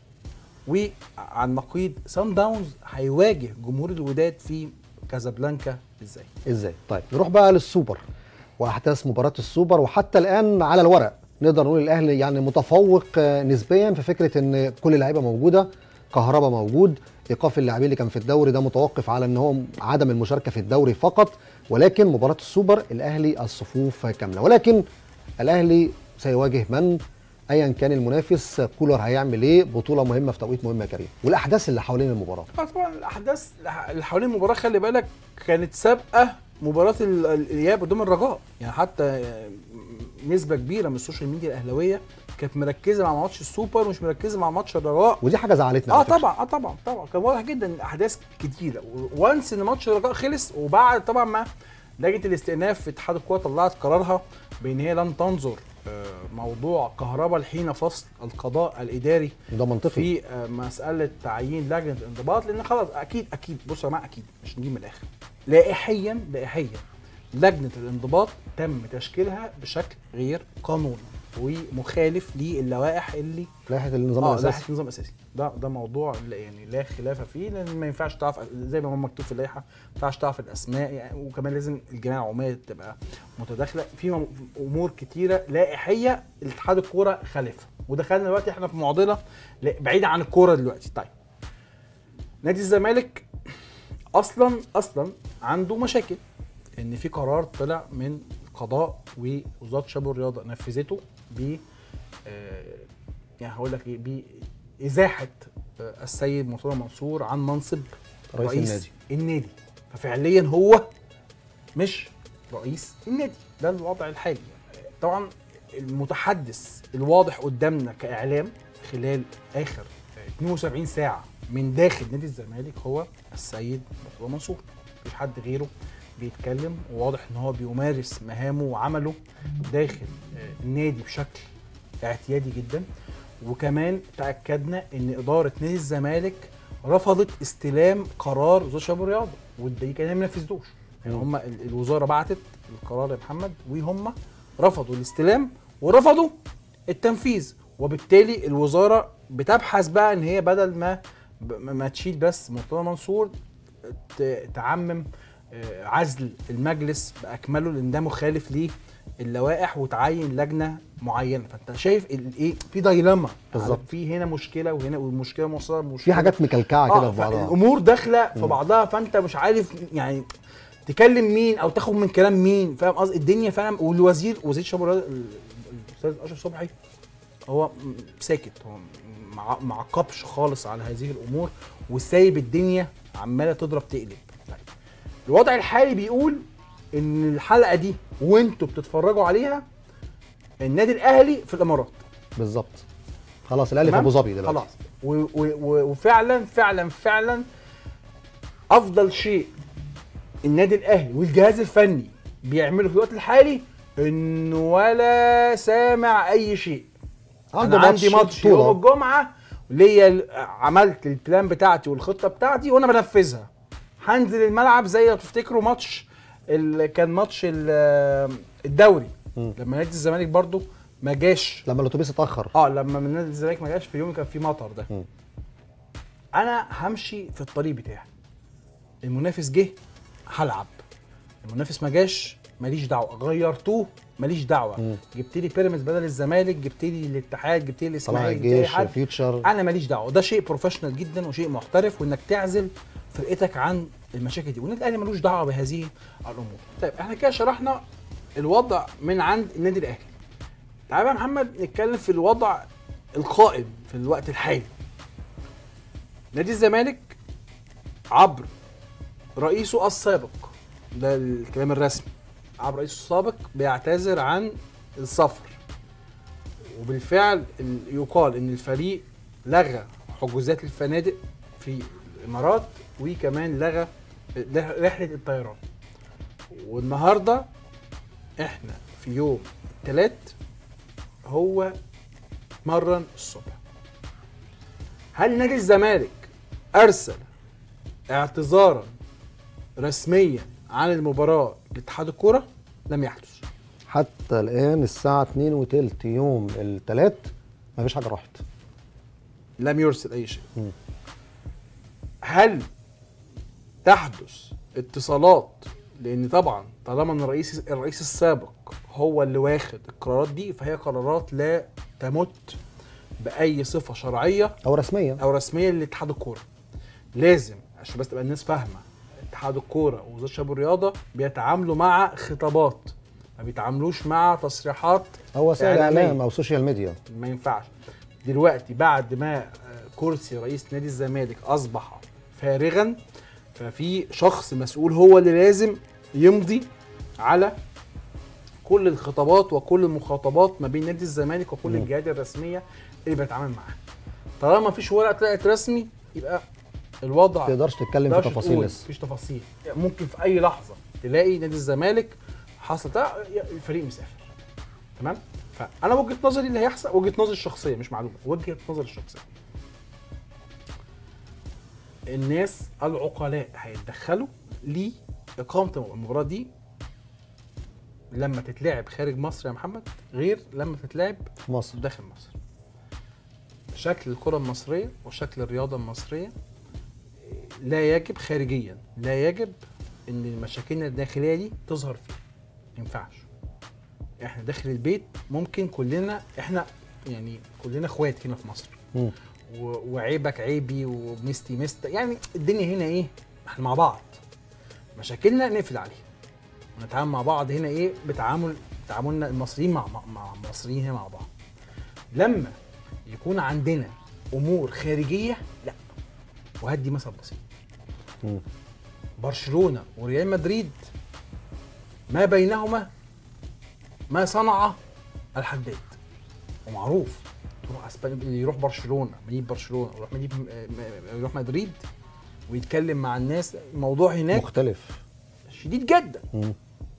وعن نقيض سان داونز هيواجه جمهور الوداد في كازابلانكا ازاي ازاي طيب نروح بقى للسوبر واحداث مباراه السوبر وحتى الان على الورق نقدر نقول الاهلي يعني متفوق آه، نسبيا في فكره ان كل اللعيبه موجوده كهربا موجود ايقاف اللاعبين اللي كان في الدوري ده متوقف على ان هو عدم المشاركه في الدوري فقط ولكن مباراه السوبر الاهلي الصفوف كامله ولكن الاهلي سيواجه من ايا كان المنافس كولر هيعمل ايه بطوله مهمه في توقيت مهم يا كريم والاحداث اللي حوالين المباراه آه طبعا الاحداث اللي حوالين المباراه خلي بالك كانت سابقه مباراه ال- ال- الاياب قدام الرجاء يعني حتى آه، نسبه كبيره من السوشيال ميديا الاهلاويه كانت مركزه مع ماتش السوبر ومش مركزه مع ماتش الرجاء ودي حاجه زعلتنا اه على فكرة. طبعا اه طبعا طبعا كان واضح جدا ان الاحداث كتيره وانس ان ماتش الرجاء خلص وبعد طبعا ما لجنه الاستئناف في اتحاد الكوره طلعت قرارها بان هي لن تنظر آه، موضوع كهرباء حين فصل القضاء الاداري ده منطقي في آه، مساله تعيين لجنه الانضباط لان خلاص اكيد اكيد بصوا يا جماعه اكيد مش نجيب من الاخر لائحيا لائحيا لجنه الانضباط تم تشكيلها بشكل غير قانوني ومخالف للوائح اللي لائحه النظام اه الاساسي لائحه النظام الاساسي ده ده موضوع لا يعني لا خلاف فيه لان ما ينفعش تعرف زي ما هو مكتوب في اللائحه ما ينفعش تعرف الاسماء يعني وكمان لازم الجمعيه العموميه تبقى متداخله في م- امور كتيره لائحيه الاتحاد الكوره خالفها ودخلنا دلوقتي احنا في معضله لا- بعيده عن الكوره دلوقتي طيب نادي الزمالك اصلا اصلا عنده مشاكل ان في قرار طلع من القضاء ووزاره الشباب والرياضه نفذته ب آه، يعني هقول لك ايه بازاحه آه، السيد مرتضى منصور عن منصب رئيس رئيس النادي. النادي ففعليا هو مش رئيس النادي ده الوضع الحالي طبعا المتحدث الواضح قدامنا كاعلام خلال اخر 72 ساعه من داخل نادي الزمالك هو السيد مرتضى منصور مفيش حد غيره بيتكلم وواضح ان هو بيمارس مهامه وعمله داخل آه، النادي بشكل اعتيادي جدا وكمان تاكدنا ان اداره نادي الزمالك رفضت استلام قرار وزاره الشباب والرياضه والدليل كان ما نفذوش يعني هم ال- الوزاره بعتت القرار يا محمد وهم رفضوا الاستلام ورفضوا التنفيذ وبالتالي الوزاره بتبحث بقى ان هي بدل ما ب- ما تشيل بس مرتضى منصور ت- تعمم آه، عزل المجلس باكمله لان ده مخالف للوائح وتعين لجنه معينه فانت شايف ال- ايه في دايلما بالظبط. في هنا مشكله وهنا والمشكله موصله بمشكله في حاجات مكلكعه كده في بعضها الامور داخله في بعضها فانت مش عارف يعني تكلم مين او تاخد من كلام مين فاهم قصدي الدنيا فعلا والوزير وزير الشباب والرياضة، ال- الاستاذ اشرف صبحي هو م- ساكت هو مع معقبش خالص على هذه الامور وسايب الدنيا عماله تضرب تقلب طيب. الوضع الحالي بيقول ان الحلقه دي وانتوا بتتفرجوا عليها النادي الاهلي في الامارات بالظبط خلاص الاهلي في تمام؟ ابو ظبي دلوقتي خلاص و و و وفعلا فعلا فعلا افضل شيء النادي الاهلي والجهاز الفني بيعمله في الوقت الحالي انه ولا سامع اي شيء عنده انا عندي ماتش ماتش يوم بطولة. الجمعه ليا ال- عملت البلان بتاعتي والخطه بتاعتي وانا بنفذها هنزل الملعب زي لو تفتكروا ماتش ال- كان ماتش ال- الدوري مم. لما نادي الزمالك برضو ما جاش لما الاتوبيس اتاخر اه لما من نادي الزمالك ما جاش في اليوم كان في مطر ده مم. انا همشي في الطريق بتاعي المنافس جه هلعب المنافس ما جاش ماليش دعوه غيرتوه ماليش دعوه مم. جبت لي بيراميدز بدل الزمالك جبت لي الاتحاد جبت لي طلع الاسماعيلي جبت لي أي الجيش حد فيوتشر انا ماليش دعوه ده شيء بروفيشنال جدا وشيء محترف وانك تعزل فرقتك عن المشاكل دي والنادي الاهلي ملوش دعوه بهذه الامور طيب احنا كده شرحنا الوضع من عند النادي الاهلي تعالى بقى يا محمد نتكلم في الوضع القائم في الوقت الحالي نادي الزمالك عبر رئيسه السابق ده الكلام الرسمي عبر رئيسه السابق بيعتذر عن السفر وبالفعل ال- يقال ان الفريق لغى حجوزات الفنادق في الامارات وكمان لغى رحله الطيران والنهارده احنا في يوم الثلاث هو مرن الصبح هل نادي الزمالك ارسل اعتذارا رسميا عن المباراه لاتحاد الكوره لم يحدث حتى الان الساعه 2 وتلت يوم الثلاث مفيش حاجه راحت لم يرسل اي شيء مم. هل تحدث اتصالات لان طبعا طالما ان الرئيس الرئيس السابق هو اللي واخد القرارات دي فهي قرارات لا تمت باي صفه شرعيه او رسميه او رسميه لاتحاد الكوره لازم عشان بس تبقى الناس فاهمه اتحاد الكوره ووزاره الشباب والرياضه بيتعاملوا مع خطابات ما بيتعاملوش مع تصريحات او وسائل إعلامية. اعلام او سوشيال ميديا ما ينفعش دلوقتي بعد ما آه، كرسي رئيس نادي الزمالك اصبح فارغا ففي شخص مسؤول هو اللي لازم يمضي على كل الخطابات وكل المخاطبات ما بين نادي الزمالك وكل مم. الجهات الرسميه اللي بيتعامل معاها طالما مفيش ورقه طلعت رسمي يبقى الوضع ما تقدرش تتكلم في تقدرش تفاصيل تقول، لسه مفيش تفاصيل ممكن في اي لحظه تلاقي نادي الزمالك حصل ده الفريق مسافر تمام فانا وجهه نظري اللي هيحصل وجهه نظري الشخصيه مش معلومه وجهه نظري الشخصيه الناس العقلاء هيتدخلوا لاقامه المباراه دي لما تتلعب خارج مصر يا محمد غير لما تتلعب في مصر داخل مصر شكل الكرة المصرية وشكل الرياضة المصرية لا يجب خارجيا لا يجب ان مشاكلنا الداخلية دي تظهر فيه ما ينفعش احنا داخل البيت ممكن كلنا احنا يعني كلنا اخوات هنا في مصر مم. و- وعيبك عيبي ومستي مست يعني الدنيا هنا ايه احنا مع بعض مشاكلنا نقفل عليها ونتعامل مع بعض هنا ايه بتعامل تعاملنا المصريين مع مع- مع المصريين هنا مع بعض لما يكون عندنا امور خارجيه لا وهدي مثل بسيط مم. برشلونه وريال مدريد ما بينهما ما صنع الحداد ومعروف تروح اسبانيا يروح برشلونه مدينه برشلونه يروح مدينه م- م- يروح مدريد ويتكلم مع الناس الموضوع هناك مختلف شديد جدا مم.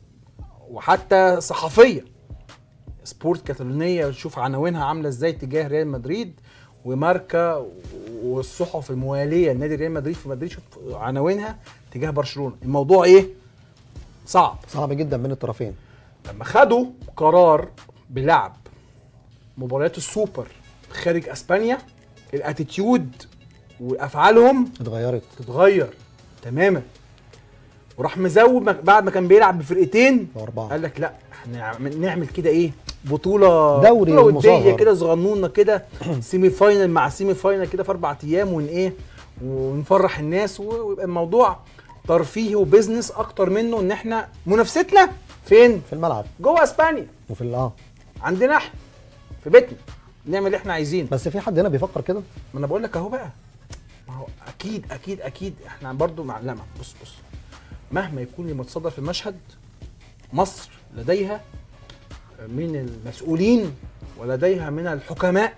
وحتى صحفيه سبورت كاتالونيه شوف عناوينها عامله ازاي تجاه ريال مدريد وماركا والصحف المواليه لنادي ريال مدريد في مدريد شوف عناوينها تجاه برشلونه الموضوع ايه صعب صعب جدا بين الطرفين لما خدوا قرار بلعب مباريات السوبر خارج اسبانيا الاتيتيود وافعالهم اتغيرت تتغير تماما وراح مزود ما- بعد ما كان بيلعب بفرقتين أربعة قال لك لا احنا نعمل- نعمل كده ايه بطوله دوري بطوله وديه مصغر. كده صغنونه كده سيمي فاينل مع سيمي فاينل كده في اربع ايام ون ايه ونفرح الناس و- ويبقى الموضوع ترفيهي وبزنس اكتر منه ان احنا منافستنا فين؟ في الملعب جوه اسبانيا وفي ال- اه عندنا احنا في بيتنا نعمل اللي احنا عايزينه بس في حد هنا بيفكر كده ما انا بقول لك اهو بقى ما هو اكيد اكيد اكيد احنا برضو مع لا ما- بص بص مهما يكون المتصدر في المشهد مصر لديها من المسؤولين ولديها من الحكماء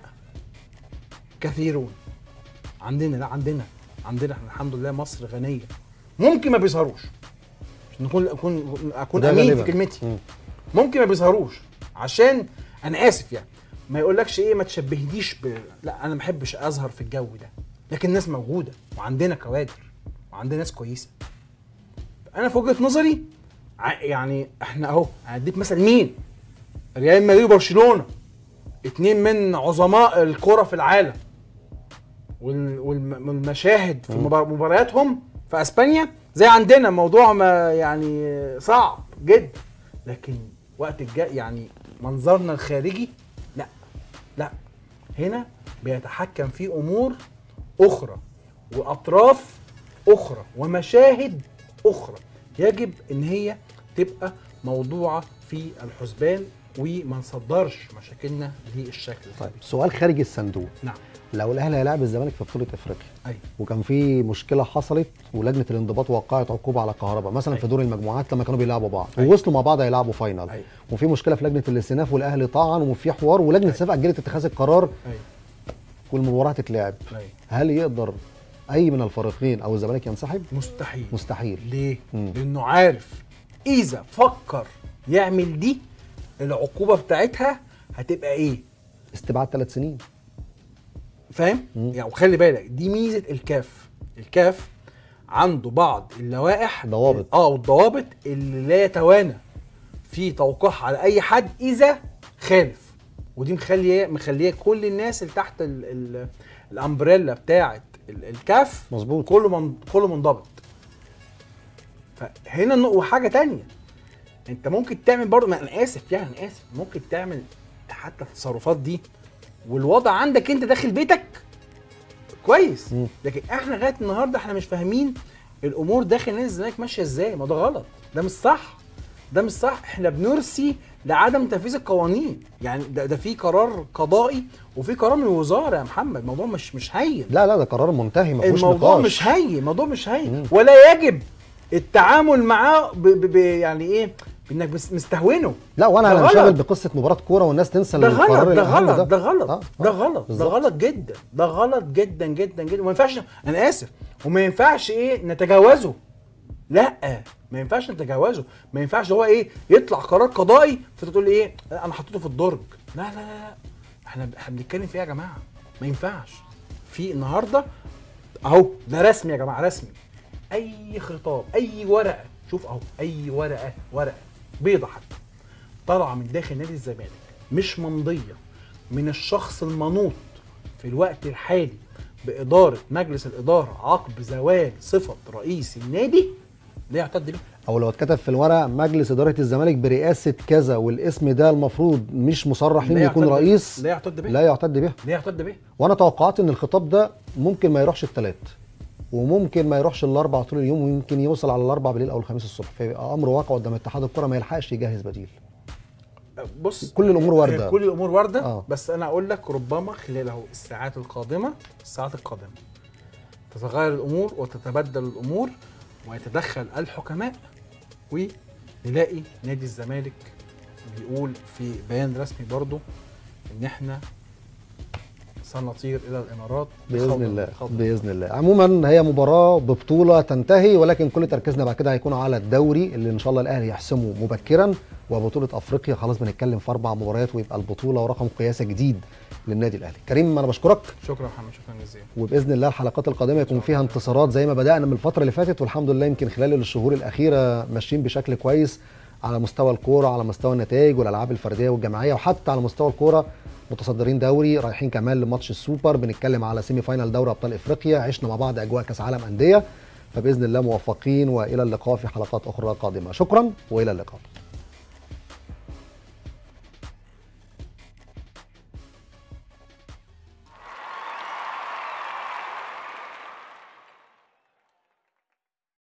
كثيرون عندنا لا عندنا عندنا احنا الحمد لله مصر غنيه ممكن ما بيظهروش عشان نكون اكون اكون وده امين في غالباً. كلمتي مم. ممكن ما بيظهروش عشان انا اسف يعني ما يقولكش ايه ما تشبهنيش ب... لا انا ما بحبش اظهر في الجو ده لكن الناس موجوده وعندنا كوادر وعندنا ناس كويسه انا في وجهه نظري ع- يعني احنا اهو هديك مثلا مين ريال مدريد وبرشلونه اتنين من عظماء الكره في العالم وال- والم- والمشاهد في مبار- مبارياتهم في اسبانيا زي عندنا موضوع ما يعني صعب جدا لكن وقت الجاي يعني منظرنا الخارجي لا لا هنا بيتحكم في امور اخرى واطراف اخرى ومشاهد اخرى يجب ان هي تبقى موضوعه في الحسبان وما نصدرش مشاكلنا للشكل ده. طيب سؤال خارج الصندوق نعم لو الاهلي هيلاعب الزمالك في بطوله افريقيا ايوه وكان في مشكله حصلت ولجنه الانضباط وقعت عقوبه على كهرباء مثلا في أيوة. دور المجموعات لما كانوا بيلعبوا بعض أيوة. ووصلوا مع بعض هيلعبوا فاينل ايوه وفي مشكله في لجنه الاستئناف والاهلي طعن وفي حوار ولجنه الاستئناف اجلت اتخاذ القرار ايوه والمباراه هتتلعب ايوه هل يقدر اي من الفريقين او الزمالك ينسحب مستحيل مستحيل ليه؟ مم. لانه عارف اذا فكر يعمل دي العقوبه بتاعتها هتبقى ايه؟ استبعاد ثلاث سنين فاهم؟ مم. يعني وخلي بالك دي ميزه الكاف الكاف عنده بعض اللوائح ضوابط. اه والضوابط اللي لا يتوانى في توقيعها على اي حد اذا خالف ودي مخليه مخليه كل الناس اللي تحت ال ال الامبريلا بتاعه ال- الكاف مظبوط كله من كله منضبط فهنا النق- وحاجه تانية انت ممكن تعمل برضه ما انا اسف يعني انا اسف ممكن تعمل حتى التصرفات دي والوضع عندك انت داخل بيتك كويس مم. لكن احنا لغايه النهارده احنا مش فاهمين الامور داخل نادي الزمالك ماشيه ازاي ما ده غلط ده مش صح ده مش صح احنا بنرسي لعدم تنفيذ القوانين يعني ده, ده في قرار قضائي وفي قرار من الوزاره يا محمد الموضوع مش مش هين لا لا ده قرار منتهي ما فيهوش الموضوع نقاش مش هين الموضوع مش هين مم. ولا يجب التعامل معاه ب ب ب يعني ايه بانك بس- مستهونه لا وانا ده هنشغل غلط. بقصه مباراه كوره والناس تنسى ده القرار غلط ده الأهم غلط ده غلط آه، ده آه، غلط ده بالظبط. غلط جدا ده غلط جدا جدا جدا وما ينفعش انا اسف وما ينفعش ايه نتجاوزه لا ما ينفعش نتجاوزه ما ينفعش هو ايه يطلع قرار قضائي فتقول ايه انا حطيته في الدرج لا لا لا لا احنا احنا بنتكلم في ايه يا جماعه ما ينفعش في النهارده اهو ده رسمي يا جماعه رسمي اي خطاب اي ورقه شوف اهو اي ورقه ورقه بيضه حتى طالعه من داخل نادي الزمالك مش ممضيه من الشخص المنوط في الوقت الحالي باداره مجلس الاداره عقب زوال صفه رئيس النادي لا يعتد به او لو اتكتب في الورق مجلس اداره الزمالك برئاسه كذا والاسم ده المفروض مش مصرح لا انه يكون يعتد- رئيس لا يعتد به لا يعتد به لا يعتد به وانا توقعت ان الخطاب ده ممكن ما يروحش الثلاث وممكن ما يروحش الاربع طول اليوم ويمكن يوصل على الاربع بالليل او الخميس الصبح فيبقى امر واقع قدام اتحاد الكره ما يلحقش يجهز بديل بص كل الأمور واردة. كل الامور وارده آه. بس انا اقول لك ربما خلال اهو الساعات القادمه الساعات القادمه تتغير الامور وتتبدل الامور ويتدخل الحكماء ونلاقي نادي الزمالك بيقول في بيان رسمي برضو ان احنا سنطير الى الامارات باذن بخوض- الله بخوض باذن الله عموما هي مباراه ببطوله تنتهي ولكن كل تركيزنا بعد كده هيكون على الدوري اللي ان شاء الله الاهلي يحسمه مبكرا وبطوله افريقيا خلاص بنتكلم في اربع مباريات ويبقى البطوله ورقم قياسي جديد للنادي الاهلي كريم انا بشكرك شكرا محمد شكرا جزيلا وباذن الله الحلقات القادمه يكون فيها انتصارات زي ما بدانا من الفتره اللي فاتت والحمد لله يمكن خلال الشهور الاخيره ماشيين بشكل كويس على مستوى الكوره على مستوى النتائج والالعاب الفرديه والجماعيه وحتى على مستوى الكوره متصدرين دوري رايحين كمان لماتش السوبر بنتكلم على سيمي فاينال دوري ابطال افريقيا عشنا مع بعض اجواء كاس عالم انديه فباذن الله موفقين والى اللقاء في حلقات اخرى قادمه شكرا والى اللقاء